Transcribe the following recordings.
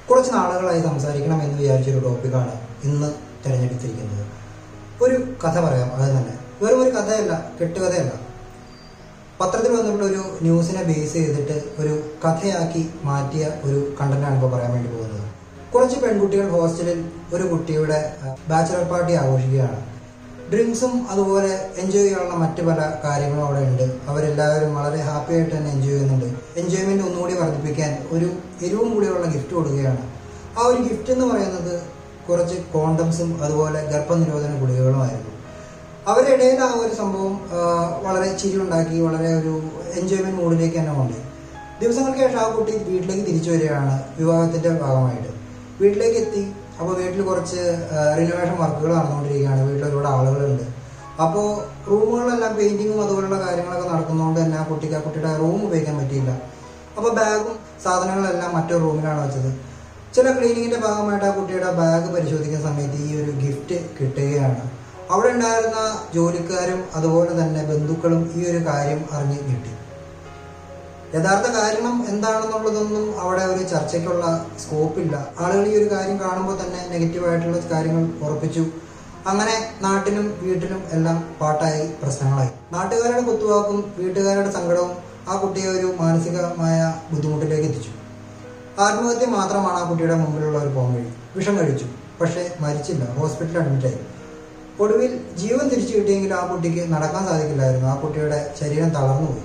കുറച്ച് നാളുകളായി സംസാരിക്കണം എന്ന് വിചാരിച്ചൊരു ടോപ്പിക്കാണ് ഇന്ന് തിരഞ്ഞെടുത്തിരിക്കുന്നത് ഒരു കഥ പറയാം അത് തന്നെ വെറും ഒരു കഥയല്ല കെട്ടുകഥയല്ല പത്രത്തിൽ വന്നിട്ടുള്ള ഒരു ന്യൂസിനെ ബേസ് ചെയ്തിട്ട് ഒരു കഥയാക്കി മാറ്റിയ ഒരു കണ്ടന്റാണ് ഇപ്പോൾ പറയാൻ വേണ്ടി പോകുന്നത് കുറച്ച് പെൺകുട്ടികൾ ഹോസ്റ്റലിൽ ഒരു കുട്ടിയുടെ ബാച്ചലർ പാർട്ടി ആഘോഷിക്കുകയാണ് ഡ്രിങ്ക്സും അതുപോലെ എൻജോയ് ചെയ്യാനുള്ള മറ്റു പല കാര്യങ്ങളും അവിടെ ഉണ്ട് അവരെല്ലാവരും വളരെ ഹാപ്പി ആയിട്ട് തന്നെ എൻജോയ് ചെയ്യുന്നുണ്ട് എൻജോയ്മെന്റ് ഒന്നുകൂടി വർദ്ധിപ്പിക്കാൻ ഒരു എരിവും കൂടിയുള്ള ഗിഫ്റ്റ് കൊടുക്കുകയാണ് ആ ഒരു ഗിഫ്റ്റ് എന്ന് പറയുന്നത് കുറച്ച് കോണ്ടംസും അതുപോലെ ഗർഭനിരോധന ഗുളികകളുമായിരുന്നു അവരുടെ ഇടയിൽ ആ ഒരു സംഭവം ആ, വളരെ ചിരി ഉണ്ടാക്കി വളരെ ഒരു എൻജോയ്മെന്റ് മൂഡിലേക്ക് തന്നെ കൊണ്ടുപോയി ദിവസങ്ങൾക്ക് ശേഷം ആ കുട്ടി വീട്ടിലേക്ക് തിരിച്ചു വരികയാണ് വിവാഹത്തിന്റെ ഭാഗമായിട്ട് വീട്ടിലേക്ക് എത്തി അപ്പോൾ വീട്ടിൽ കുറച്ച് റിനോവേഷൻ വർക്കുകൾ നടന്നുകൊണ്ടിരിക്കുകയാണ് വീട്ടിൽ ഒരുപാട് ആളുകളുണ്ട് അപ്പോൾ റൂമുകളിലെല്ലാം പെയിന്റിങ്ങും അതുപോലുള്ള കാര്യങ്ങളൊക്കെ നടക്കുന്നതുകൊണ്ട് തന്നെ ആ കുട്ടിക്ക് ആ കുട്ടിയുടെ റൂം ഉപയോഗിക്കാൻ പറ്റിയില്ല അപ്പോൾ ബാഗും സാധനങ്ങളെല്ലാം മറ്റൊരു റൂമിലാണ് വെച്ചത് ചില ക്ലീനിങ്ങിന്റെ ഭാഗമായിട്ട് ആ കുട്ടിയുടെ ബാഗ് പരിശോധിക്കുന്ന സമയത്ത് ഈ ഒരു ഗിഫ്റ്റ് കിട്ടുകയാണ് അവിടെ ഉണ്ടായിരുന്ന ജോലിക്കാരും അതുപോലെ തന്നെ ബന്ധുക്കളും ഈ ഒരു കാര്യം അറിഞ്ഞ് കിട്ടി യഥാർത്ഥ കാരണം എന്താണെന്നുള്ളതൊന്നും അവിടെ ഒരു ചർച്ചയ്ക്കുള്ള സ്കോപ്പില്ല ആളുകൾ ഈ ഒരു കാര്യം കാണുമ്പോൾ തന്നെ നെഗറ്റീവായിട്ടുള്ള കാര്യങ്ങൾ ഉറപ്പിച്ചു അങ്ങനെ നാട്ടിലും വീട്ടിലും എല്ലാം പാട്ടായി പ്രശ്നങ്ങളായി നാട്ടുകാരുടെ കുത്തുവാക്കും വീട്ടുകാരുടെ സങ്കടവും ആ കുട്ടിയെ ഒരു മാനസികമായ ബുദ്ധിമുട്ടിലേക്ക് എത്തിച്ചു ആത്മഹത്യ മാത്രമാണ് ആ കുട്ടിയുടെ മുമ്പിലുള്ള ഒരു പോംവഴി വിഷം കഴിച്ചു പക്ഷേ മരിച്ചില്ല ഹോസ്പിറ്റലിൽ അഡ്മിറ്റായി ഒടുവിൽ ജീവൻ തിരിച്ചു കിട്ടിയെങ്കിൽ ആ കുട്ടിക്ക് നടക്കാൻ സാധിക്കില്ലായിരുന്നു ആ കുട്ടിയുടെ ശരീരം തളർന്നുപോയി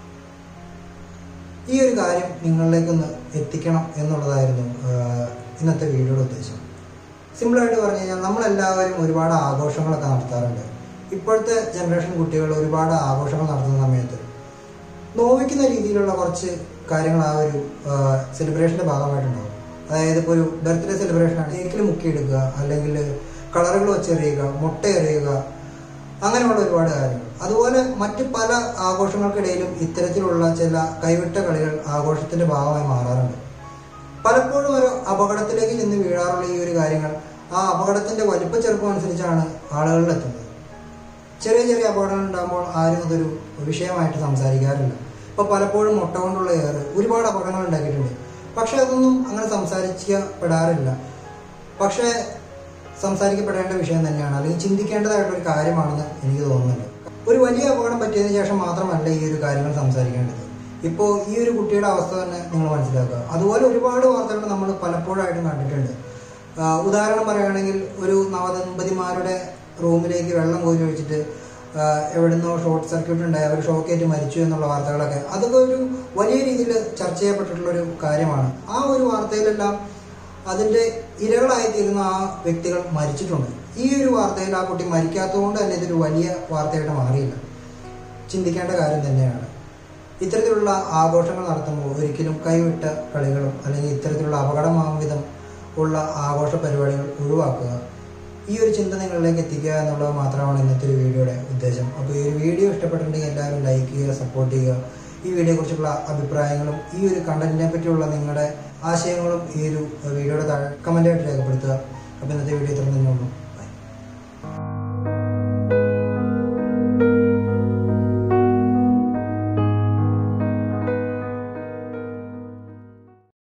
ഈ ഒരു കാര്യം നിങ്ങളിലേക്കൊന്ന് എത്തിക്കണം എന്നുള്ളതായിരുന്നു ആഹ്, ഇന്നത്തെ വീഡിയോയുടെ ഉദ്ദേശം സിമ്പിളായിട്ട് പറഞ്ഞു കഴിഞ്ഞാൽ നമ്മളെല്ലാവരും ഒരുപാട് ആഘോഷങ്ങളൊക്കെ നടത്താറുണ്ട് ഇപ്പോഴത്തെ ജനറേഷൻ കുട്ടികൾ ഒരുപാട് ആഘോഷങ്ങൾ നടത്തുന്ന സമയത്ത് നോവിക്കുന്ന രീതിയിലുള്ള കുറച്ച് കാര്യങ്ങൾ ആ ഒരു സെലിബ്രേഷന്റെ ഭാഗമായിട്ടുണ്ടാവും അതായത് ഇപ്പോൾ ഒരു ബർത്ത്ഡേ സെലിബ്രേഷൻ ആണ് കേക്കിൽ മുക്കിയെടുക്കുക അല്ലെങ്കിൽ കളറുകൾ വെച്ചെറിയുക മുട്ട എറിയുക അങ്ങനെയുള്ള ഒരുപാട് കാര്യങ്ങൾ അതുപോലെ മറ്റ് പല ആഘോഷങ്ങൾക്കിടയിലും ഇത്തരത്തിലുള്ള ചില കൈവിട്ട കളികൾ ആഘോഷത്തിന്റെ ഭാഗമായി മാറാറുണ്ട് പലപ്പോഴും ഒരു അപകടത്തിലേക്ക് ചെന്ന് വീഴാറുള്ള ഈ ഒരു കാര്യങ്ങൾ ആ അപകടത്തിന്റെ വലിപ്പ ചെറുപ്പം അനുസരിച്ചാണ് ആളുകളിൽ എത്തുന്നത് ചെറിയ ചെറിയ അപകടങ്ങൾ ഉണ്ടാകുമ്പോൾ ആരും അതൊരു വിഷയമായിട്ട് സംസാരിക്കാറില്ല ഇപ്പൊ പലപ്പോഴും മുട്ട കൊണ്ടുള്ള ഏറ് ഒരുപാട് അപകടങ്ങൾ ഉണ്ടാക്കിയിട്ടുണ്ട് പക്ഷെ അതൊന്നും അങ്ങനെ സംസാരിക്കപ്പെടാറില്ല പക്ഷേ സംസാരിക്കപ്പെടേണ്ട വിഷയം തന്നെയാണ് അല്ലെങ്കിൽ ചിന്തിക്കേണ്ടതായിട്ടുള്ള ഒരു കാര്യമാണെന്ന് എനിക്ക് തോന്നുന്നുണ്ട് ഒരു വലിയ അപകടം പറ്റിയതിനു ശേഷം മാത്രമല്ല ഈ ഒരു കാര്യങ്ങൾ സംസാരിക്കേണ്ടത് ഇപ്പോൾ ഈ ഒരു കുട്ടിയുടെ അവസ്ഥ തന്നെ നിങ്ങൾ മനസ്സിലാക്കുക അതുപോലെ ഒരുപാട് വാർത്തകൾ നമ്മൾ പലപ്പോഴായിട്ടും കണ്ടിട്ടുണ്ട് ആ, ഉദാഹരണം പറയുകയാണെങ്കിൽ ഒരു നവദമ്പതിമാരുടെ റൂമിലേക്ക് വെള്ളം കോരി ഒഴിച്ചിട്ട് ആ, എവിടുന്നോ ഷോർട്ട് സർക്യൂട്ട് ഉണ്ടായി അവർ ഷോക്കേറ്റ് മരിച്ചു എന്നുള്ള വാർത്തകളൊക്കെ അതൊക്കെ ഒരു വലിയ രീതിയിൽ ചർച്ച ചെയ്യപ്പെട്ടിട്ടുള്ള ഒരു കാര്യമാണ് ആ ഒരു വാർത്തയിലെല്ലാം അതിന്റെ ഇരകളായി തീരുന്ന ആ വ്യക്തികൾ മരിച്ചിട്ടുണ്ട് ഈ ഒരു വാർത്തയിൽ ആ കുട്ടി മരിക്കാത്തതുകൊണ്ട് തന്നെ ഇതൊരു വലിയ വാർത്തയായിട്ട് മാറിയില്ല ചിന്തിക്കേണ്ട കാര്യം തന്നെയാണ് ഇത്തരത്തിലുള്ള ആഘോഷങ്ങൾ നടത്തുമ്പോൾ ഒരിക്കലും കൈവിട്ട കളികളും അല്ലെങ്കിൽ ഇത്തരത്തിലുള്ള അപകടമാകും വിധം ഉള്ള ആഘോഷ പരിപാടികൾ ഒഴിവാക്കുക ഈ ഒരു ചിന്ത നിങ്ങളിലേക്ക് എത്തിക്കുക എന്നുള്ളത് മാത്രമാണ് ഇന്നത്തെ ഒരു വീഡിയോയുടെ ഉദ്ദേശം അപ്പോൾ ഈ ഒരു വീഡിയോ ഇഷ്ടപ്പെട്ടിട്ടുണ്ടെങ്കിൽ എല്ലാവരും ലൈക്ക് ചെയ്യുക സപ്പോർട്ട് ചെയ്യുക ഈ വീഡിയോയെക്കുറിച്ചുള്ള അഭിപ്രായങ്ങളും ഈ ഒരു കണ്ടന്റിനെ പറ്റിയുള്ള നിങ്ങളുടെ ആശയങ്ങളും ഈ ഒരു വീഡിയോയുടെ താഴെ കമൻ്റായിട്ട് രേഖപ്പെടുത്തുക അപ്പോൾ ഇന്നത്തെ വീഡിയോ ഇത്ര തന്നെ ഉള്ളൂ